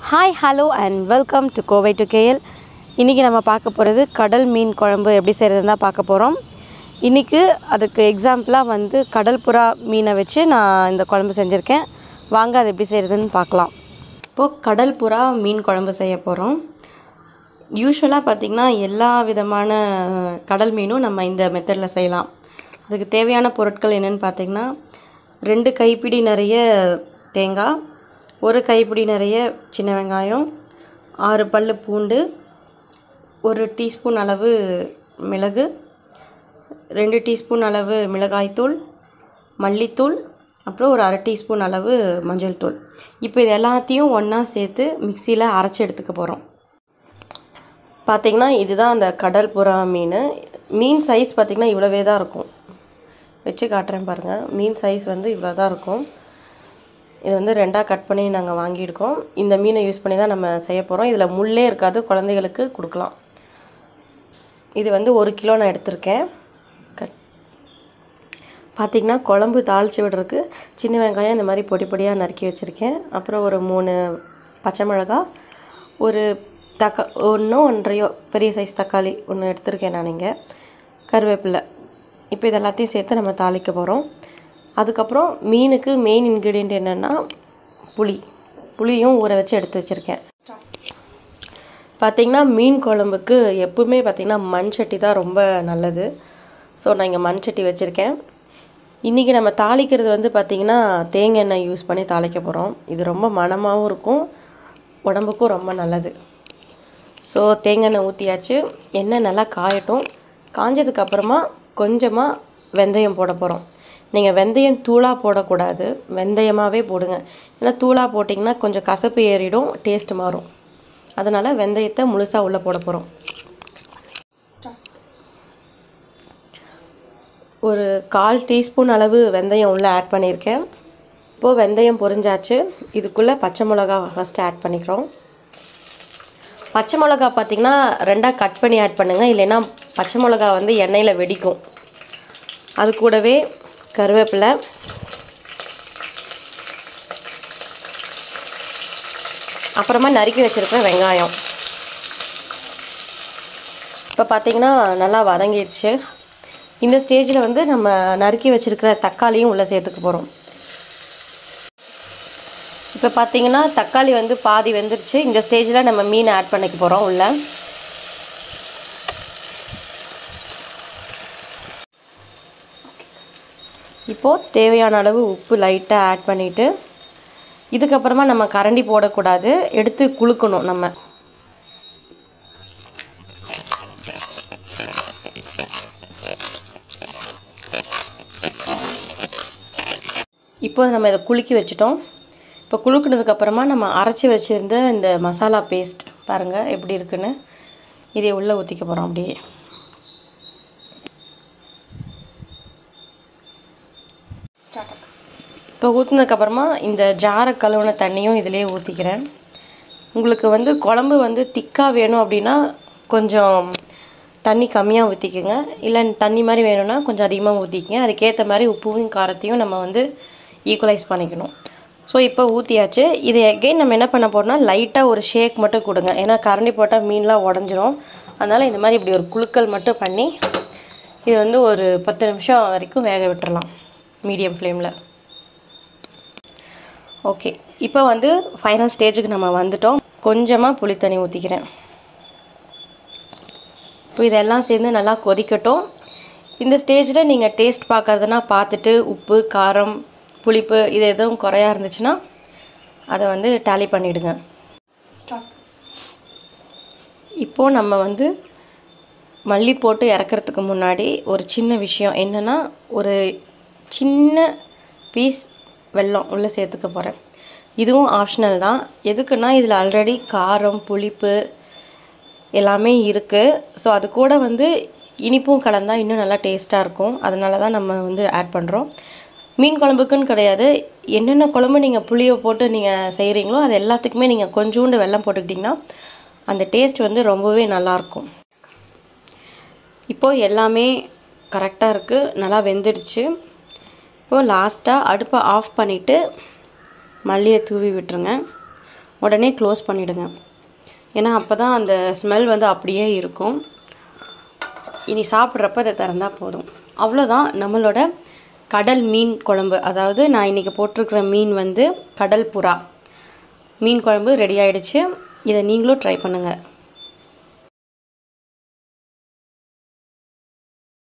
hi hello and welcome to Kovai to KL இன்றைக்கி நம்ம பார்க்க போகிறது கடல் மீன் குழம்பு எப்படி செய்கிறதுன்னு தான் பார்க்க போகிறோம் இன்றைக்கி அதுக்கு எக்ஸாம்பிளாக வந்து கடல் புறா மீனை வச்சு நான் இந்த குழம்பு செஞ்சுருக்கேன் வாங்க அது எப்படி செய்கிறதுன்னு பார்க்கலாம் இப்போது கடல் புறா மீன் குழம்பு செய்ய போகிறோம் யூஸ்வலாக பார்த்திங்கன்னா எல்லா விதமான கடல் மீனும் நம்ம இந்த மெத்தடில் செய்யலாம் அதுக்கு தேவையான பொருட்கள் என்னென்னு பார்த்திங்கன்னா ரெண்டு கைப்பிடி நிறைய தேங்காய் ஒரு கைப்பிடி நிறைய சின்ன வெங்காயம் ஆறு பல் பூண்டு ஒரு டீஸ்பூன் அளவு மிளகு ரெண்டு டீஸ்பூன் அளவு மிளகாய்த்தூள் மல்லித்தூள் அப்புறம் ஒரு அரை டீஸ்பூன் அளவு மஞ்சள் தூள் இப்போ இது எல்லாத்தையும் ஒன்றா சேர்த்து மிக்சியில் அரைச்சி எடுத்துக்க போகிறோம் பார்த்திங்கன்னா இதுதான் அந்த கடல் புறா மீன் மீன் சைஸ் பார்த்திங்கன்னா இவ்வளவே தான் இருக்கும் வச்சு காட்டுறேன் பாருங்கள் மீன் சைஸ் வந்து இவ்வளோ தான் இருக்கும் இது வந்து ரெண்டாக கட் பண்ணி நாங்கள் வாங்கியிருக்கோம் இந்த மீனை யூஸ் பண்ணி தான் நம்ம செய்ய போகிறோம் இதில் முள்ளே இருக்காது குழந்தைகளுக்கு கொடுக்கலாம் இது வந்து ஒரு கிலோ நான் எடுத்திருக்கேன் கட் பார்த்திங்கன்னா குழம்பு தாளித்து விடுறதுக்கு சின்ன வெங்காயம் இந்த மாதிரி பொடி பொடியாக நறுக்கி வச்சுருக்கேன் அப்புறம் ஒரு மூணு பச்சை மிளகா ஒரு தக்கா ஒன்றோ ஒன்றையோ பெரிய சைஸ் தக்காளி ஒன்று எடுத்திருக்கேன் நான் இங்கே கருவேப்பிலை இப்போ இது எல்லாத்தையும் சேர்த்து நம்ம தாளிக்க போகிறோம் அதுக்கப்புறம் மீனுக்கு மெயின் இன்க்ரீடியண்ட் என்னென்னா புளி புளியும் ஊற வச்சு எடுத்து வச்சுருக்கேன் பார்த்திங்கன்னா மீன் குழம்புக்கு எப்பவுமே பார்த்திங்கன்னா மண் சட்டி தான் ரொம்ப நல்லது ஸோ நான் இங்கே மண் சட்டி வச்சுருக்கேன் இன்றைக்கி நம்ம தாளிக்கிறது வந்து பார்த்திங்கன்னா தேங்காய் எண்ணெய் யூஸ் பண்ணி தாளிக்க போகிறோம் இது ரொம்ப மணமாகவும் இருக்கும் உடம்புக்கும் ரொம்ப நல்லது ஸோ தேங்காய் எண்ணெய் ஊற்றியாச்சு எண்ணெய் நல்லா காயட்டும் காஞ்சதுக்கப்புறமா கொஞ்சமாக வெந்தயம் போட போகிறோம் நீங்கள் வெந்தயம் தூளாக போடக்கூடாது வெந்தயமாகவே போடுங்க ஏன்னா தூளாக போட்டிங்கன்னா கொஞ்சம் கசப்பு ஏறிடும் டேஸ்ட் மாறும் அதனால் வெந்தயத்தை முழுசாக உள்ளே போட போகிறோம் ஒரு கால் டீஸ்பூன் அளவு வெந்தயம் உள்ளே ஆட் பண்ணியிருக்கேன் இப்போது வெந்தயம் பொரிஞ்சாச்சு இதுக்குள்ளே பச்சை மிளகா ஃபஸ்ட்டு ஆட் பண்ணிக்கிறோம் பச்சை மிளகா பார்த்திங்கன்னா ரெண்டாக கட் பண்ணி ஆட் பண்ணுங்கள் இல்லைன்னா பச்சை மிளகா வந்து எண்ணெயில் வெடிக்கும் அது கூடவே கருவேப்பிலை அப்புறமா நறுக்கி வச்சுருக்க வெங்காயம் இப்போ பார்த்திங்கன்னா நல்லா வதங்கிடுச்சு இந்த ஸ்டேஜில் வந்து நம்ம நறுக்கி வச்சுருக்கிற தக்காளியும் உள்ளே சேர்த்துக்க போகிறோம் இப்போ பார்த்தீங்கன்னா தக்காளி வந்து பாதி வெந்துருச்சு இந்த ஸ்டேஜில் நம்ம மீன் ஆட் பண்ணிக்க போகிறோம் உள்ள இப்போது தேவையான அளவு உப்பு லைட்டாக ஆட் பண்ணிவிட்டு இதுக்கப்புறமா நம்ம கரண்டி போடக்கூடாது எடுத்து குலுக்கணும் நம்ம இப்போ நம்ம இதை குலுக்கி வச்சுட்டோம் இப்போ குலுக்கினதுக்கப்புறமா நம்ம அரைச்சி வச்சுருந்த இந்த மசாலா பேஸ்ட் பாருங்கள் எப்படி இருக்குன்னு இதை உள்ளே ஊற்றிக்க போகிறோம் அப்படியே இப்போ ஊற்றினதுக்கப்புறமா இந்த ஜாரை கழுவுன தண்ணியும் இதிலே ஊற்றிக்கிறேன் உங்களுக்கு வந்து குழம்பு வந்து திக்காக வேணும் அப்படின்னா கொஞ்சம் தண்ணி கம்மியாக ஊற்றிக்கோங்க இல்லை தண்ணி மாதிரி வேணும்னா கொஞ்சம் அதிகமாக ஊற்றிக்கங்க அதுக்கேற்ற மாதிரி உப்பும் காரத்தையும் நம்ம வந்து ஈக்குவலைஸ் பண்ணிக்கணும் ஸோ இப்போ ஊற்றியாச்சு இது எகெயின் நம்ம என்ன பண்ண போகிறோம்னா லைட்டாக ஒரு ஷேக் மட்டும் கொடுங்க ஏன்னா கரண்டி போட்டால் மீன்லாம் உடஞ்சிரும் அதனால் இந்த மாதிரி இப்படி ஒரு குலுக்கல் மட்டும் பண்ணி இது வந்து ஒரு பத்து நிமிஷம் வரைக்கும் வேக விட்டுறலாம் மீடியம் ஃப்ளேமில் ஓகே இப்போ வந்து ஃபைனல் ஸ்டேஜுக்கு நம்ம வந்துட்டோம் கொஞ்சமாக புளி தண்ணி ஊற்றிக்கிறேன் இப்போ இதெல்லாம் சேர்ந்து நல்லா கொதிக்கட்டும் இந்த ஸ்டேஜில் நீங்கள் டேஸ்ட் பார்க்கறதுனா பார்த்துட்டு உப்பு காரம் புளிப்பு இது எதுவும் குறையா இருந்துச்சுன்னா அதை வந்து டேலி பண்ணிவிடுங்க இப்போது நம்ம வந்து மல்லி போட்டு இறக்குறதுக்கு முன்னாடி ஒரு சின்ன விஷயம் என்னென்னா ஒரு சின்ன பீஸ் வெல்லம் உள்ளே சேர்த்துக்க போகிறேன் இதுவும் ஆப்ஷனல் தான் எதுக்குன்னா இதில் ஆல்ரெடி காரம் புளிப்பு எல்லாமே இருக்குது ஸோ அது கூட வந்து இனிப்பும் கலந்தால் இன்னும் நல்லா டேஸ்ட்டாக இருக்கும் அதனால தான் நம்ம வந்து ஆட் பண்ணுறோம் மீன் குழம்புக்குன்னு கிடையாது என்னென்ன குழம்பு நீங்கள் புளியை போட்டு நீங்கள் செய்கிறீங்களோ அது எல்லாத்துக்குமே நீங்கள் கொஞ்சோண்டு வெல்லம் போட்டுக்கிட்டிங்கன்னா அந்த டேஸ்ட் வந்து ரொம்பவே நல்லாயிருக்கும் இப்போது எல்லாமே கரெக்டாக இருக்குது நல்லா வெந்துடுச்சு இப்போது லாஸ்ட்டாக அடுப்பை ஆஃப் பண்ணிவிட்டு மல்லியை தூவி விட்டுருங்க உடனே க்ளோஸ் பண்ணிவிடுங்க ஏன்னா அப்போ தான் அந்த ஸ்மெல் வந்து அப்படியே இருக்கும் இனி சாப்பிட்றப்ப இதை திறந்தால் போதும் அவ்வளோதான் நம்மளோட கடல் மீன் குழம்பு அதாவது நான் இன்றைக்கி போட்டிருக்கிற மீன் வந்து கடல் புறா மீன் குழம்பு ரெடி ஆயிடுச்சு இதை நீங்களும் ட்ரை பண்ணுங்கள்